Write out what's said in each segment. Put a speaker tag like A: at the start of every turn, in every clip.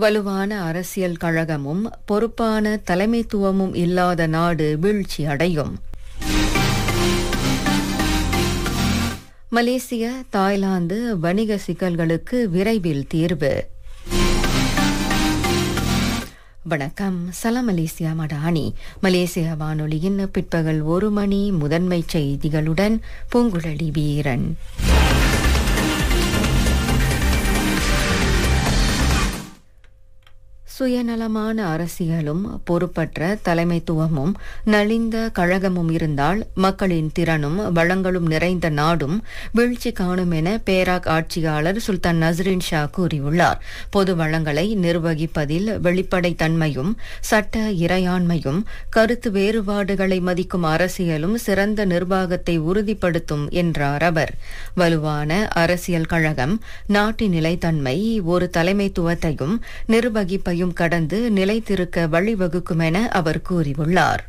A: வலுவான அரசியல் கழகமும் பொறுப்பான தலைமைத்துவமும் இல்லாத நாடு வீழ்ச்சி அடையும் மலேசிய தாய்லாந்து வணிக சிக்கல்களுக்கு விரைவில் தீர்வு வணக்கம் சலாம் மலேசியா மடானி மலேசிய வானொலியின் பிற்பகல் ஒரு மணி முதன்மை செய்திகளுடன் பூங்குழலி வீரன் சுயநலமான அரசியலும் பொறுப்பற்ற தலைமைத்துவமும் நலிந்த கழகமும் இருந்தால் மக்களின் திறனும் வளங்களும் நிறைந்த நாடும் வீழ்ச்சி காணும் என பேராக் ஆட்சியாளர் சுல்தான் நஸ்ரின் ஷா கூறியுள்ளார் பொது வளங்களை நிர்வகிப்பதில் வெளிப்படைத்தன்மையும் சட்ட இறையாண்மையும் கருத்து வேறுபாடுகளை மதிக்கும் அரசியலும் சிறந்த நிர்வாகத்தை உறுதிப்படுத்தும் என்றார் அவர் வலுவான அரசியல் கழகம் நாட்டின் நிலைத்தன்மை ஒரு தலைமைத்துவத்தையும் நிர்வகிப்பையும் கடந்து நிலைத்திருக்க வழிவகுக்கும் என அவர் கூறியுள்ளார்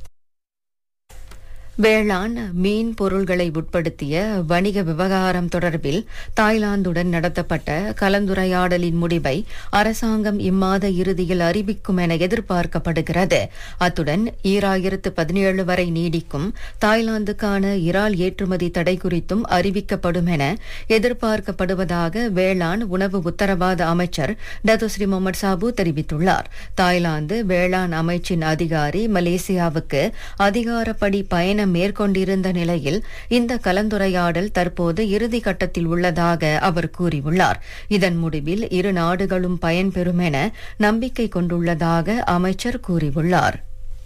A: வேளாண் மீன் பொருள்களை உட்படுத்திய வணிக விவகாரம் தொடர்பில் தாய்லாந்துடன் நடத்தப்பட்ட கலந்துரையாடலின் முடிவை அரசாங்கம் இம்மாத இறுதியில் அறிவிக்கும் என எதிர்பார்க்கப்படுகிறது அத்துடன் ஈராயிரத்து பதினேழு வரை நீடிக்கும் தாய்லாந்துக்கான இறால் ஏற்றுமதி தடை குறித்தும் அறிவிக்கப்படும் என எதிர்பார்க்கப்படுவதாக வேளாண் உணவு உத்தரவாத அமைச்சர் டத்துஸ்ரீ முகமது சாபு தெரிவித்துள்ளார் தாய்லாந்து வேளாண் அமைச்சின் அதிகாரி மலேசியாவுக்கு அதிகாரப்படி பயணம் பயணம் மேற்கொண்டிருந்த நிலையில் இந்த கலந்துரையாடல் தற்போது இறுதி கட்டத்தில் உள்ளதாக அவர் கூறியுள்ளார் இதன் முடிவில் இரு நாடுகளும் பயன்பெறும் என நம்பிக்கை கொண்டுள்ளதாக அமைச்சர் கூறியுள்ளார்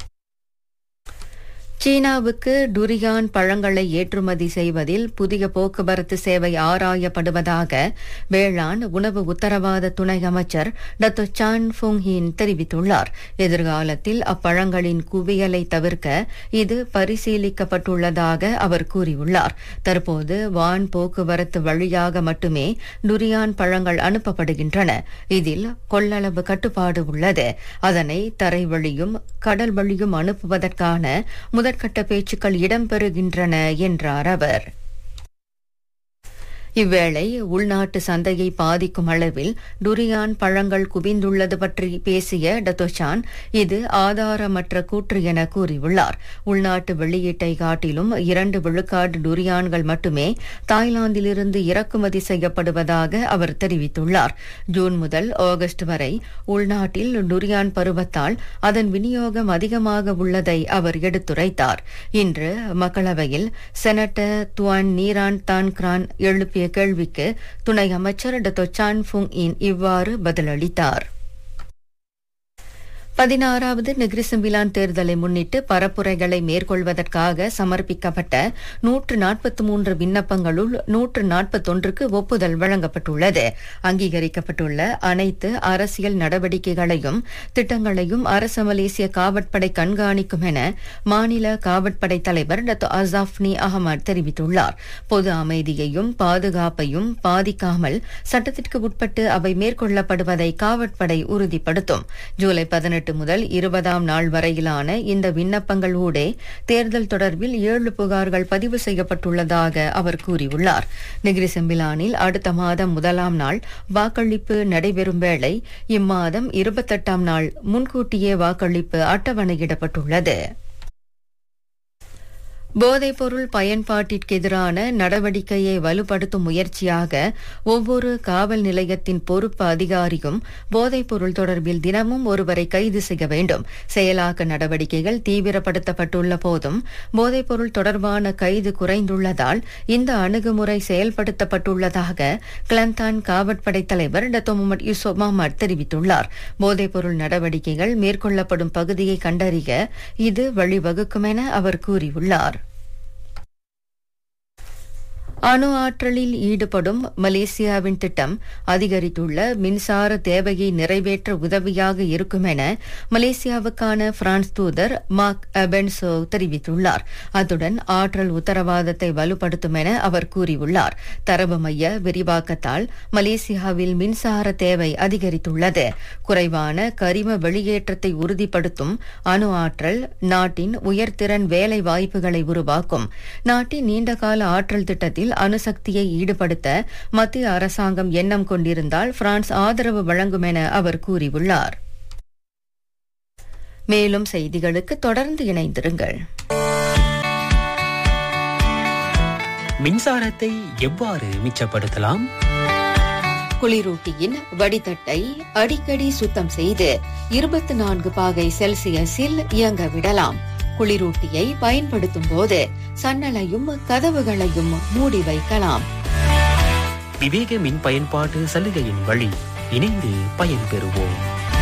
A: சீனாவுக்கு டுரியான் பழங்களை ஏற்றுமதி செய்வதில் புதிய போக்குவரத்து சேவை ஆராயப்படுவதாக வேளாண் உணவு உத்தரவாத துணை அமைச்சர் டத்து சான் ஃபுங்ஹின் தெரிவித்துள்ளார் எதிர்காலத்தில் அப்பழங்களின் குவியலை தவிர்க்க இது பரிசீலிக்கப்பட்டுள்ளதாக அவர் கூறியுள்ளார் தற்போது வான் போக்குவரத்து வழியாக மட்டுமே டுரியான் பழங்கள் அனுப்பப்படுகின்றன இதில் கொள்ளளவு கட்டுப்பாடு உள்ளது அதனை தரை வழியும் கடல் வழியும் அனுப்புவதற்கான முதற்கட்ட பேச்சுக்கள் இடம்பெறுகின்றன என்றார் அவர் இவ்வேளை உள்நாட்டு சந்தையை பாதிக்கும் அளவில் டுரியான் பழங்கள் குவிந்துள்ளது பற்றி பேசிய டத்தோஷான் இது ஆதாரமற்ற கூற்று என கூறியுள்ளார் உள்நாட்டு வெளியீட்டை காட்டிலும் இரண்டு விழுக்காடு டுரியான்கள் மட்டுமே தாய்லாந்திலிருந்து இறக்குமதி செய்யப்படுவதாக அவர் தெரிவித்துள்ளார் ஜூன் முதல் ஆகஸ்ட் வரை உள்நாட்டில் டுரியான் பருவத்தால் அதன் விநியோகம் அதிகமாக உள்ளதை அவர் எடுத்துரைத்தார் இன்று மக்களவையில் செனட்டர் துவான் நீரான் தான் கிரான் எழுப்பிய கேள்விக்கு துணை அமைச்சர் டத்தோ சான் ஃபுங் இன் இவ்வாறு பதிலளித்தார் பதினாறாவது நெக்ரிசம்பிலான் தேர்தலை முன்னிட்டு பரப்புரைகளை மேற்கொள்வதற்காக சமர்ப்பிக்கப்பட்ட நூற்று நாற்பத்தி மூன்று விண்ணப்பங்களுள் நூற்று நாற்பத்தொன்றுக்கு ஒப்புதல் வழங்கப்பட்டுள்ளது அங்கீகரிக்கப்பட்டுள்ள அனைத்து அரசியல் நடவடிக்கைகளையும் திட்டங்களையும் அரசு மலேசிய காவற்படை கண்காணிக்கும் என மாநில காவற்படை தலைவர் டத்து அசாஃப்னி அகமது தெரிவித்துள்ளார் பொது அமைதியையும் பாதுகாப்பையும் பாதிக்காமல் சட்டத்திற்கு உட்பட்டு அவை மேற்கொள்ளப்படுவதை காவற்படை உறுதிப்படுத்தும் ஜூலை பதினெட்டு பதினெட்டு முதல் இருபதாம் நாள் வரையிலான இந்த விண்ணப்பங்கள் ஊடே தேர்தல் தொடர்பில் ஏழு புகார்கள் பதிவு செய்யப்பட்டுள்ளதாக அவர் கூறியுள்ளார் நெகிரி செம்பிலானில் அடுத்த மாதம் முதலாம் நாள் வாக்களிப்பு நடைபெறும் வேளை இம்மாதம் இருபத்தெட்டாம் நாள் முன்கூட்டியே வாக்களிப்பு அட்டவணையிடப்பட்டுள்ளது போதைப்பொருள் பயன்பாட்டிற்கு எதிரான நடவடிக்கையை வலுப்படுத்தும் முயற்சியாக ஒவ்வொரு காவல் நிலையத்தின் பொறுப்பு அதிகாரியும் போதைப்பொருள் தொடர்பில் தினமும் ஒருவரை கைது செய்ய வேண்டும் செயலாக்க நடவடிக்கைகள் தீவிரப்படுத்தப்பட்டுள்ள போதும் போதைப்பொருள் தொடர்பான கைது குறைந்துள்ளதால் இந்த அணுகுமுறை செயல்படுத்தப்பட்டுள்ளதாக கிளந்தான் காவற்படை தலைவர் டத்தோ முகமது யூசுப் முகமது தெரிவித்துள்ளார் போதைப்பொருள் நடவடிக்கைகள் மேற்கொள்ளப்படும் பகுதியை கண்டறிய இது வழிவகுக்கும் என அவர் கூறியுள்ளார் அணு ஆற்றலில் ஈடுபடும் மலேசியாவின் திட்டம் அதிகரித்துள்ள மின்சார தேவையை நிறைவேற்ற உதவியாக இருக்கும் என மலேசியாவுக்கான பிரான்ஸ் தூதர் மார்க் அபென்சோ தெரிவித்துள்ளார் அத்துடன் ஆற்றல் உத்தரவாதத்தை வலுப்படுத்தும் என அவர் கூறியுள்ளார் தரவு மைய விரிவாக்கத்தால் மலேசியாவில் மின்சார தேவை அதிகரித்துள்ளது குறைவான கரிம வெளியேற்றத்தை உறுதிப்படுத்தும் அணு ஆற்றல் நாட்டின் உயர்திறன் வேலை வாய்ப்புகளை உருவாக்கும் நாட்டின் நீண்டகால ஆற்றல் திட்டத்தில் துறையில் அணுசக்தியை ஈடுபடுத்த மத்திய அரசாங்கம் எண்ணம் கொண்டிருந்தால் பிரான்ஸ் ஆதரவு வழங்கும் என அவர் கூறியுள்ளார் மேலும் செய்திகளுக்கு தொடர்ந்து இணைந்திருங்கள்
B: மின்சாரத்தை எவ்வாறு மிச்சப்படுத்தலாம்
A: குளிரூட்டியின் வடிதட்டை அடிக்கடி சுத்தம் செய்து இருபத்தி நான்கு பாகை செல்சியஸில் இயங்க விடலாம் குளிரூட்டியை பயன்படுத்தும் போது சன்னலையும் கதவுகளையும் மூடி வைக்கலாம்
B: விவேக மின் பயன்பாட்டு சலுகையின் வழி இணைந்து பயன்பெறுவோம்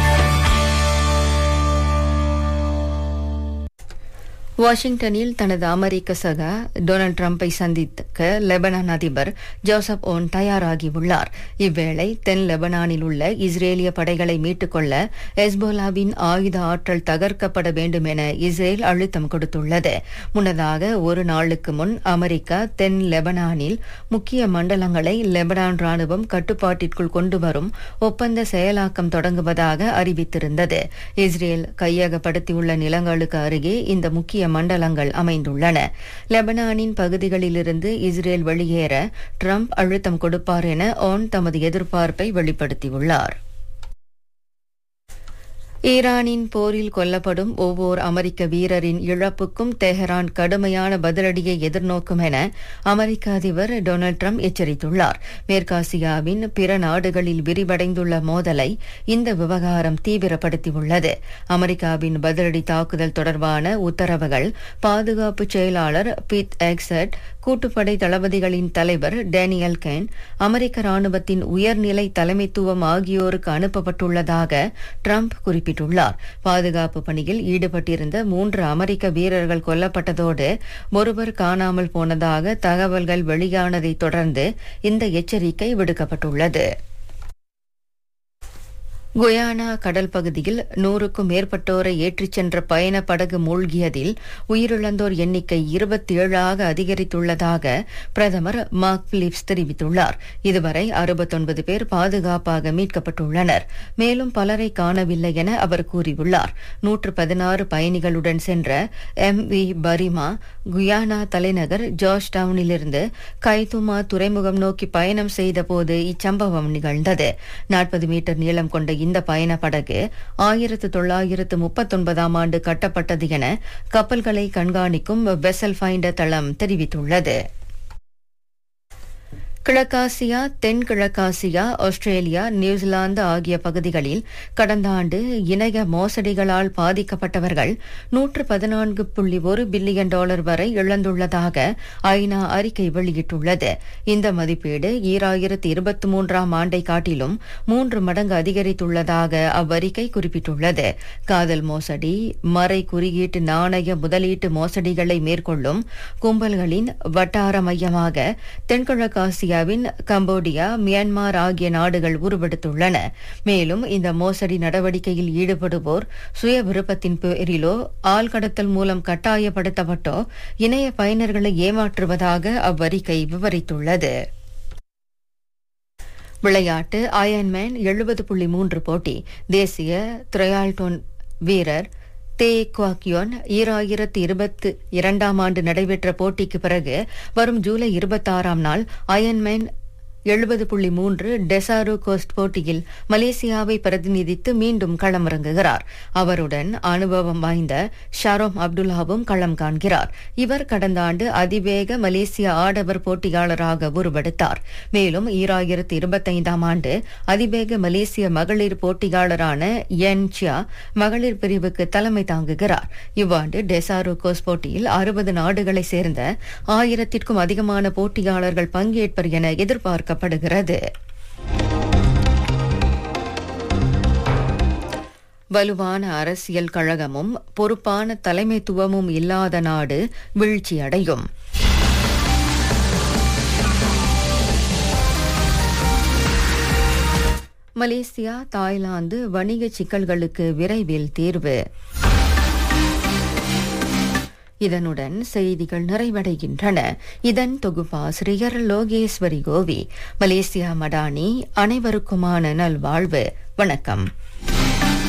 A: வாஷிங்டனில் தனது அமெரிக்க சகா டொனால்டு டிரம்பை சந்திக்க லெபனான் அதிபர் ஜோசப் ஓன் தயாராகியுள்ளார் இவ்வேளை தென் லெபனானில் உள்ள இஸ்ரேலிய படைகளை மீட்டுக்கொள்ள எஸ்போலாவின் ஆயுத ஆற்றல் தகர்க்கப்பட வேண்டும் என இஸ்ரேல் அழுத்தம் கொடுத்துள்ளது முன்னதாக ஒரு நாளுக்கு முன் அமெரிக்கா தென் லெபனானில் முக்கிய மண்டலங்களை லெபனான் ராணுவம் கட்டுப்பாட்டிற்குள் கொண்டு வரும் ஒப்பந்த செயலாக்கம் தொடங்குவதாக அறிவித்திருந்தது இஸ்ரேல் கையகப்படுத்தியுள்ள நிலங்களுக்கு அருகே இந்த முக்கிய மண்டலங்கள் அமைந்துள்ளன லெபனானின் பகுதிகளிலிருந்து இஸ்ரேல் வெளியேற ட்ரம்ப் அழுத்தம் கொடுப்பார் என ஓன் தமது எதிர்பார்ப்பை வெளிப்படுத்தியுள்ளார் ஈரானின் போரில் கொல்லப்படும் ஒவ்வொரு அமெரிக்க வீரரின் இழப்புக்கும் தெஹரான் கடுமையான பதிலடியை எதிர்நோக்கும் என அமெரிக்க அதிபர் டொனால்டு ட்ரம்ப் எச்சரித்துள்ளார் மேற்காசியாவின் பிற நாடுகளில் விரிவடைந்துள்ள மோதலை இந்த விவகாரம் தீவிரப்படுத்தியுள்ளது அமெரிக்காவின் பதிலடி தாக்குதல் தொடர்பான உத்தரவுகள் பாதுகாப்பு செயலாளர் பிட் எக்ஸட் கூட்டுப்படை தளபதிகளின் தலைவர் டேனியல் கேன் அமெரிக்க ராணுவத்தின் உயர்நிலை தலைமைத்துவம் ஆகியோருக்கு அனுப்பப்பட்டுள்ளதாக ட்ரம்ப் குறிப்பிட்டுள்ளார் பாதுகாப்பு பணியில் ஈடுபட்டிருந்த மூன்று அமெரிக்க வீரர்கள் கொல்லப்பட்டதோடு ஒருவர் காணாமல் போனதாக தகவல்கள் வெளியானதைத் தொடர்ந்து இந்த எச்சரிக்கை விடுக்கப்பட்டுள்ளது குயானா கடல் பகுதியில் நூறுக்கும் மேற்பட்டோரை ஏற்றிச் சென்ற பயண படகு மூழ்கியதில் உயிரிழந்தோர் எண்ணிக்கை இருபத்தி ஏழாக அதிகரித்துள்ளதாக பிரதமர் மார்க் பிலிப்ஸ் தெரிவித்துள்ளார் இதுவரை அறுபத்தொன்பது பேர் பாதுகாப்பாக மீட்கப்பட்டுள்ளனர் மேலும் பலரை காணவில்லை என அவர் கூறியுள்ளார் நூற்று பதினாறு பயணிகளுடன் சென்ற எம் வி பரிமா குயானா தலைநகர் ஜார்ஜ் டவுனிலிருந்து கைதுமா துறைமுகம் நோக்கி பயணம் செய்தபோது இச்சம்பவம் நிகழ்ந்தது நாற்பது மீட்டர் நீளம் கொண்ட இந்த பயண படகு ஆயிரத்து தொள்ளாயிரத்து முப்பத்தொன்பதாம் ஆண்டு கட்டப்பட்டது என கப்பல்களை கண்காணிக்கும் வெசல் ஃபைண்டர் தளம் தெரிவித்துள்ளது கிழக்காசியா தென்கிழக்காசியா ஆஸ்திரேலியா நியூசிலாந்து ஆகிய பகுதிகளில் கடந்த ஆண்டு இணைய மோசடிகளால் பாதிக்கப்பட்டவர்கள் நூற்று பதினான்கு புள்ளி ஒரு பில்லியன் டாலர் வரை இழந்துள்ளதாக ஐநா அறிக்கை வெளியிட்டுள்ளது இந்த மதிப்பீடு ஈராயிரத்து இருபத்தி மூன்றாம் ஆண்டை காட்டிலும் மூன்று மடங்கு அதிகரித்துள்ளதாக அவ்வறிக்கை குறிப்பிட்டுள்ளது காதல் மோசடி மறை குறியீட்டு நாணய முதலீட்டு மோசடிகளை மேற்கொள்ளும் கும்பல்களின் வட்டார மையமாக தென்கிழக்காசியா இந்தியாவின் கம்போடியா மியான்மர் ஆகிய நாடுகள் உருவெடுத்துள்ளன மேலும் இந்த மோசடி நடவடிக்கையில் ஈடுபடுவோர் சுய விருப்பத்தின் பேரிலோ ஆள்கடத்தல் மூலம் கட்டாயப்படுத்தப்பட்டோ இணைய பயனர்களை ஏமாற்றுவதாக அவ்வறிக்கை விவரித்துள்ளது விளையாட்டு அயன்மேன் எழுபது புள்ளி மூன்று போட்டி தேசிய த்ரையால்டோன் வீரர் தே குவாக்யோன் ஈராயிரத்து இருபத்தி இரண்டாம் ஆண்டு நடைபெற்ற போட்டிக்கு பிறகு வரும் ஜூலை இருபத்தாறாம் நாள் அயன்மேன் எழுபது புள்ளி மூன்று டெசாரு கோஸ்ட் போட்டியில் மலேசியாவை பிரதிநிதித்து மீண்டும் களமிறங்குகிறார் அவருடன் அனுபவம் வாய்ந்த ஷாரோம் அப்துல்லாவும் களம் காண்கிறார் இவர் கடந்த ஆண்டு அதிவேக மலேசிய ஆடவர் போட்டியாளராக உருவெடுத்தார் மேலும் ஈராயிரத்து இருபத்தைந்தாம் ஆண்டு அதிவேக மலேசிய மகளிர் போட்டியாளரான என் சியா மகளிர் பிரிவுக்கு தலைமை தாங்குகிறார் இவ்வாண்டு டெசாரு கோஸ் போட்டியில் அறுபது நாடுகளை சேர்ந்த ஆயிரத்திற்கும் அதிகமான போட்டியாளர்கள் பங்கேற்பர் என எதிர்பார்க்க பார்க்கப்படுகிறது வலுவான அரசியல் கழகமும் பொறுப்பான தலைமைத்துவமும் இல்லாத நாடு வீழ்ச்சியடையும் மலேசியா தாய்லாந்து வணிக சிக்கல்களுக்கு விரைவில் தீர்வு இதனுடன் செய்திகள் நிறைவடைகின்றன இதன் தொகுப்பாசிரியர் லோகேஸ்வரி கோவி மலேசியா மடானி அனைவருக்குமான நல்வாழ்வு வணக்கம்